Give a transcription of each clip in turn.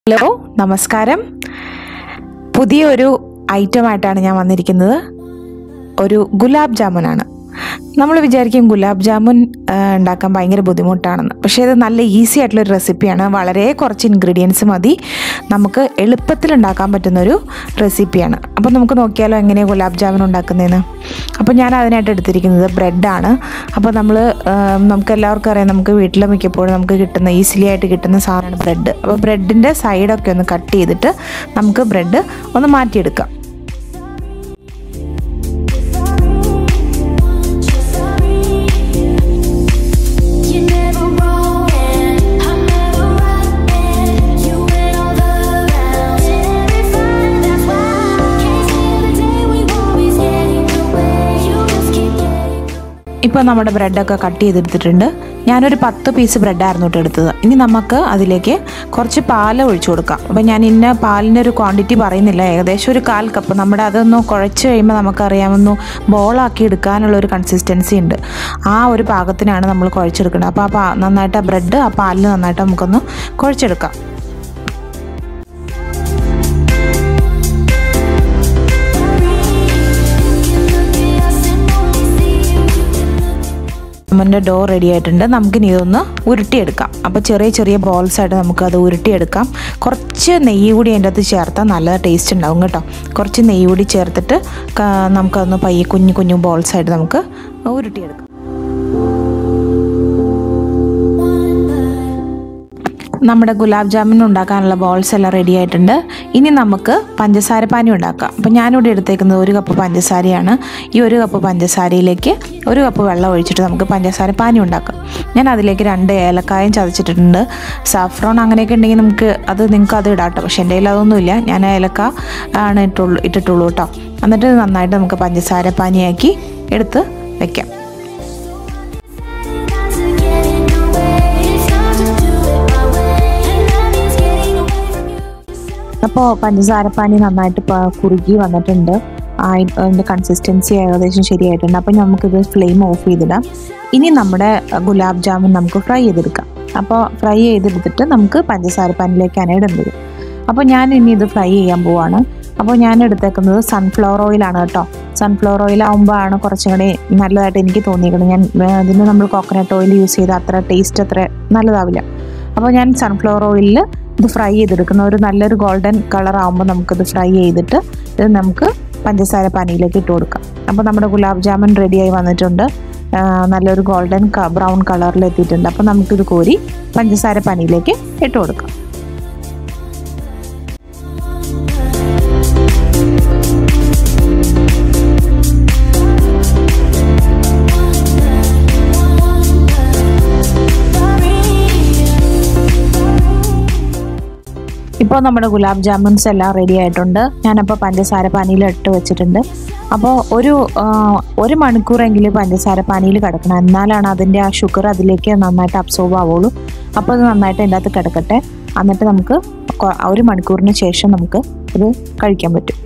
Hello നമസ്കാരം പുതിയൊരു ഐറ്റമായിട്ടാണ് ഞാൻ വന്നിരിക്കുന്നത് ഒരു ഗുലാബ് ജാമുനാണ് നമ്മൾ വിചാരിക്കും ഗുലാബ് ജാമുൻ ആ, ഉണ്ടാക്കാൻ ഭയങ്കര ബുദ്ധിമുട്ടാണെന്ന് പക്ഷേ ഇത് നല്ല ഈസി ആയിട്ടുള്ളൊരു റെസിപ്പിയാണ് വളരെ കുറച്ച് ഇൻഗ്രീഡിയൻസ് മതി നമുക്ക് എളുപ്പത്തിൽ ഉണ്ടാക്കാൻ പറ്റുന്നൊരു റെസിപ്പിയാണ് അപ്പോൾ നമുക്ക് നോക്കിയാലോ എങ്ങനെയാണ് ഗുലാബ് ജാമുൻ ഉണ്ടാക്കുന്നതെന്ന് അപ്പോൾ ഞാൻ അതിനായിട്ട് എടുത്തിരിക്കുന്നത് ബ്രെഡാണ് അപ്പോൾ നമ്മൾ നമുക്ക് എല്ലാവർക്കും അറിയാം നമുക്ക് വീട്ടിൽ മിക്കപ്പോഴും നമുക്ക് കിട്ടുന്ന ഈസിലി ആയിട്ട് കിട്ടുന്ന സാധനമാണ് ബ്രെഡ് അപ്പോൾ ബ്രെഡിൻ്റെ സൈഡൊക്കെ ഒന്ന് കട്ട് ചെയ്തിട്ട് നമുക്ക് ബ്രെഡ് ഒന്ന് മാറ്റിയെടുക്കാം You never wrong and I'm never right and you went all around and every fight that's why can't see the day we always getting away. You just keep getting ഇപ്പോൾ നമ്മുടെ ബ്രെഡൊക്കെ cut ചെയ്തെടുത്തിട്ടുണ്ട് ഞാനൊരു പത്ത് piece ബ്രെഡായിരുന്നു കേട്ടോ എടുത്തത് ഇനി നമുക്ക് അതിലേക്ക് കുറച്ച് പാൽ ഒഴിച്ചു കൊടുക്കാം അപ്പോൾ ഞാൻ ഇന്ന പാലിൻ്റെ ഒരു ക്വാണ്ടിറ്റി പറയുന്നില്ല ഏകദേശം ഒരു കാൽ കപ്പ് നമ്മുടെ അതൊന്ന് കുഴച്ച് കഴിയുമ്പോൾ നമുക്കറിയാമെന്നു ബോളാക്കി എടുക്കാനുള്ള ഒരു കൺസിസ്റ്റൻസി ഉണ്ട് ആ ഒരു പാകത്തിനാണ് നമ്മൾ കുഴച്ചെടുക്കേണ്ടത് അപ്പോൾ ആ പാ നന്നായിട്ട് ആ ബ്രെഡ് ആ പാലിൽ നന്നായിട്ട് നമുക്കൊന്ന് കുഴച്ചെടുക്കാം Look at us and only see you. നമ്മുടെ ഡോ റെഡി ആയിട്ടുണ്ട് നമുക്കിനി ഇതൊന്ന് ഉരുട്ടിയെടുക്കാം അപ്പോൾ ചെറിയ ചെറിയ ബോൾസ് ആയിട്ട് നമുക്കത് ഉരുട്ടിയെടുക്കാം കുറച്ച് നെയ്യ് കൂടി അതിൻ്റെ അകത്ത് ചേർത്താൽ നല്ല ടേസ്റ്റ് ഉണ്ടാവും കേട്ടോ കുറച്ച് നെയ്യ് കൂടി ചേർത്തിട്ട് ക- നമുക്കതൊന്ന് പയ്യെ കുഞ്ഞു കുഞ്ഞു ബോൾസ് ആയിട്ട് നമുക്ക് ഉരുട്ടിയെടുക്കാം നമ്മുടെ ഗുലാബ് ജാമുൻ ഉണ്ടാക്കാനുള്ള ബോൾസ് എല്ലാം റെഡി ആയിട്ടുണ്ട് ഇനി നമുക്ക് പഞ്ചസാര പാനി ഉണ്ടാക്കാം അപ്പോൾ ഞാനിവിടെ എടുത്തേക്കുന്നത് ഒരു കപ്പ് പഞ്ചസാരയാണ് ഈ ഒരു കപ്പ് പഞ്ചസാരയിലേക്ക് ഒരു കപ്പ് വെള്ളം ഒഴിച്ചിട്ട് നമുക്ക് പഞ്ചസാര പാനി ഉണ്ടാക്കാം ഞാൻ അതിലേക്ക് രണ്ട് ഏലക്കായും ചതച്ചിട്ടിട്ടുണ്ട് സാഫ്രോൺ അങ്ങനെയൊക്കെ ഉണ്ടെങ്കിൽ നമുക്ക് അത് നിങ്ങൾക്ക് അത് ഇടാം കേട്ടോ പക്ഷേ എൻ്റെ കയ്യിൽ അതൊന്നുമില്ല ഞാൻ ഏലക്ക ആണ് ഇട്ടുള്ളൂ ഇട്ടിട്ടുള്ളൂ കേട്ടോ എന്നിട്ട് ഇത് നന്നായിട്ട് നമുക്ക് പഞ്ചസാര പാനിയാക്കി എടുത്ത് വെക്കാം Not to get in your way. It's time to do it my way. And that means getting away from you. അപ്പോൾ പഞ്ചസാരപ്പാനി നന്നായിട്ട് പ- കുറുകി വന്നിട്ടുണ്ട് ആ, ഇ- അതിൻ്റെ കൺസിസ്റ്റൻസി ഏകദേശം ശരിയായിട്ടുണ്ട് അപ്പോൾ നമുക്കിത് ഫ്ലെയിം ഓഫ് ചെയ്തിടാം ഇനി നമ്മുടെ അഹ്, ഗുലാബ് ജാമുൻ നമുക്ക് ഫ്രൈ ചെയ്തെടുക്കാം അപ്പോൾ ഫ്രൈ ചെയ്തെടുത്തിട്ട് നമുക്ക് പഞ്ചസാരപ്പാനിലേക്കാണ് ഇടേണ്ടത് അപ്പോൾ ഞാൻ ഇനി ഇത് ഫ്രൈ ചെയ്യാൻ പോവാണ് അപ്പോൾ ഞാൻ എടുത്തേക്കുന്നത് സൺഫ്ലവർ ഓയിലാണ് കേട്ടോ സൺഫ്ലവർ ഓയിൽ ആകുമ്പോഴാണ് കുറച്ചും കൂടി നല്ലതായിട്ട് എനിക്ക് തോന്നിയിരിക്കുന്നത് ഞാൻ ഏ, ഇതിന് നമ്മൾ കോക്കനട്ട് ഓയിൽ യൂസ് ചെയ്ത് അത്ര ടേസ്റ്റ് അത്ര നല്ലതാവില്ല അപ്പോൾ ഞാൻ സൺഫ്ലവർ ഓയിലിൽ ഇത് ഫ്രൈ ചെയ്തെടുക്കുന്ന ഒരു നല്ലൊരു ഗോൾഡൻ കളർ ആകുമ്പോൾ നമുക്കിത് ഫ്രൈ ചെയ്തിട്ട് ഇത് നമുക്ക് പഞ്ചസാര പാനിയിലേക്ക് ഇട്ട് കൊടുക്കാം അപ്പോൾ നമ്മുടെ ഗുലാബ് ജാമുൻ റെഡിയായി വന്നിട്ടുണ്ട് ആ, നല്ലൊരു ഗോൾഡൻ ബ്രൗൺ കളറിൽ എത്തിയിട്ടുണ്ട് അപ്പോൾ നമുക്കിത് കോരി പഞ്ചസാര പാനിയിലേക്ക് ഇട്ട് കൊടുക്കാം ഇപ്പോൾ നമ്മുടെ ഗുലാബ് ജാമുൻസ് എല്ലാം റെഡി ആയിട്ടുണ്ട് ഞാനപ്പോൾ പഞ്ചസാര പാനിയിൽ ഇട്ട് വെച്ചിട്ടുണ്ട് അപ്പോൾ ഒരു ആ, ഒരു മണിക്കൂറെങ്കിലും പഞ്ചസാര പാനിയിൽ കിടക്കണം എന്നാലാണ് അതിൻ്റെ ആ ഷുഗർ അതിലേക്ക് നന്നായിട്ട് അബ്സോർബ് ആവുള്ളൂ അപ്പോൾ അത് നന്നായിട്ട് അതിൻ്റെ അകത്ത് കിടക്കട്ടെ എന്നിട്ട് നമുക്ക് കൊ- ഒരു മണിക്കൂറിന് ശേഷം നമുക്ക് ഇത് കഴിക്കാൻ പറ്റും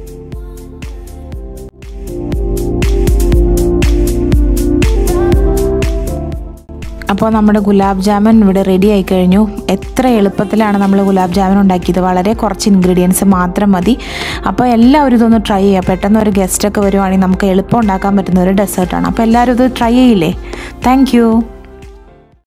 അപ്പോൾ നമ്മുടെ ഗുലാബ് ജാമുൻ ഇവിടെ റെഡി ആയി കഴിഞ്ഞു എത്ര എളുപ്പത്തിലാണ് നമ്മൾ ഗുലാബ് ജാമുൻ ഉണ്ടാക്കിയത് വളരെ കുറച്ച് ഇൻഗ്രീഡിയൻസ് മാത്രം മതി അപ്പോൾ എല്ലാവരും ഇതൊന്ന് ട്രൈ ചെയ്യുക പെട്ടെന്ന് ഒരു ഗസ്റ്റൊക്കെ വരുവാണെങ്കിൽ നമുക്ക് എളുപ്പം ഉണ്ടാക്കാൻ പറ്റുന്ന ഒരു ഡെസേർട്ടാണ് അപ്പോൾ എല്ലാവരും ഇത് ട്രൈ ചെയ്യില്ലേ താങ്ക്